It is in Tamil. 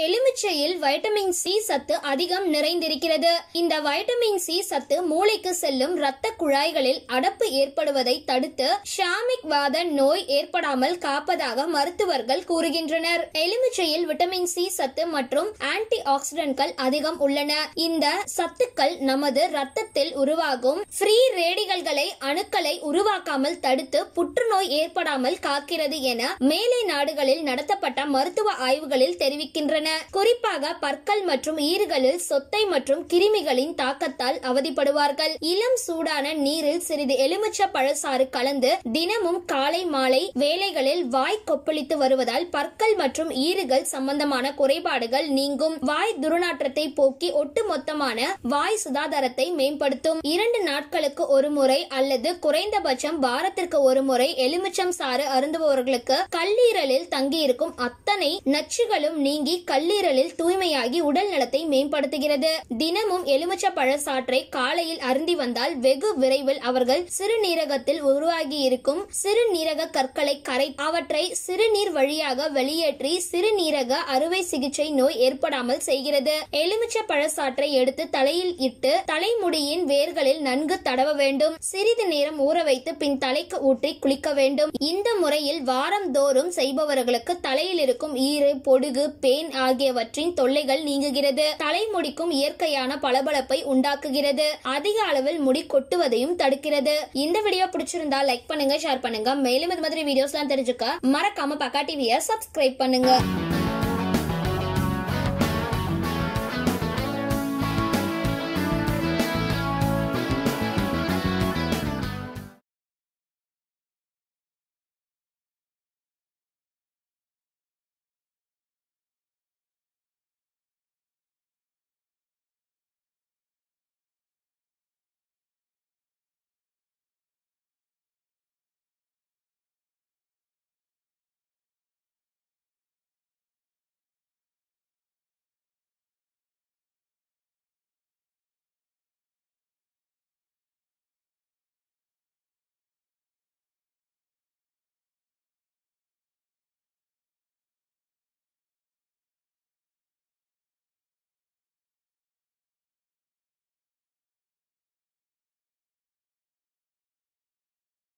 எலுமிச்சையில் வைட்டமின் சி சத்து அதிகம் நிறைந்திருக்கிறது இந்த வைட்டமின் சி சத்து மூளைக்கு செல்லும் இரத்த குழாய்களில் அடப்பு ஏற்படுவதை தடுத்து ஷாமிக் வாத நோய் ஏற்படாமல் காப்பதாக மருத்துவர்கள் கூறுகின்றனர் எலுமிச்சையில் விட்டமின் சி சத்து மற்றும் ஆன்டி ஆக்சிடென்ட்கள் அதிகம் உள்ளன இந்த சத்துக்கள் நமது ரத்தத்தில் உருவாகும் ஃப்ரீ ரேடிகல்களை அணுக்களை உருவாக்காமல் தடுத்து புற்றுநோய் ஏற்படாமல் காக்கிறது என மேலை நாடுகளில் நடத்தப்பட்ட மருத்துவ ஆய்வுகளில் தெரிவிக்கின்றன குறிப்பாக பற்கள் மற்றும் ஈறுகளில் சொத்தை மற்றும் கிருமிகளின் தாக்கத்தால் அவதிப்படுவார்கள் இளம் சூடான நீரில் சிறிது எலுமிச்ச பழசாறு கலந்து தினமும் காலை மாலை வேளைகளில் வாய் கொப்பளித்து வருவதால் பற்கள் மற்றும் ஈறுகள் சம்பந்தமான குறைபாடுகள் நீங்கும் வாய் துர்நாற்றத்தை போக்கி ஒட்டுமொத்தமான வாய் சுகாதாரத்தை மேம்படுத்தும் இரண்டு நாட்களுக்கு ஒரு முறை அல்லது குறைந்தபட்சம் வாரத்திற்கு ஒரு முறை எலுமிச்சம் சாறு அருந்துபவர்களுக்கு கல்லீரலில் தங்கியிருக்கும் அத்தனை நச்சுகளும் நீங்கி கல்லீரலில் தூய்மையாகி உடல் நலத்தை மேம்படுத்துகிறது தினமும் எலுமிச்ச பழச்சாற்றை காலையில் அருந்தி வந்தால் வெகு விரைவில் அவர்கள் சிறுநீரகத்தில் உருவாகி இருக்கும் சிறுநீரக கற்களை கரை அவற்றை சிறுநீர் வழியாக வெளியேற்றி சிறுநீரக அறுவை சிகிச்சை நோய் ஏற்படாமல் செய்கிறது எலுமிச்ச பழச்சாற்றை எடுத்து தலையில் இட்டு தலைமுடியின் வேர்களில் நன்கு தடவ வேண்டும் சிறிது நேரம் ஊற வைத்து பின் தலைக்கு ஊற்றி குளிக்க வேண்டும் இந்த முறையில் வாரந்தோறும் செய்பவர்களுக்கு தலையில் இருக்கும் ஈறு பொடுகு பேன் ஆகியவற்றின் தொல்லைகள் நீங்குகிறது தலைமுடிக்கும் இயற்கையான பளபளப்பை உண்டாக்குகிறது அதிக அளவில் முடி கொட்டுவதையும் தடுக்கிறது இந்த வீடியோ பிடிச்சிருந்தா லைக் பண்ணுங்க ஷேர் பண்ணுங்க மேலும் இது மாதிரி வீடியோஸ்லாம் தெரிஞ்சுக்க மறக்காம பக்கா டிவியை சப்ஸ்கிரைப் பண்ணுங்க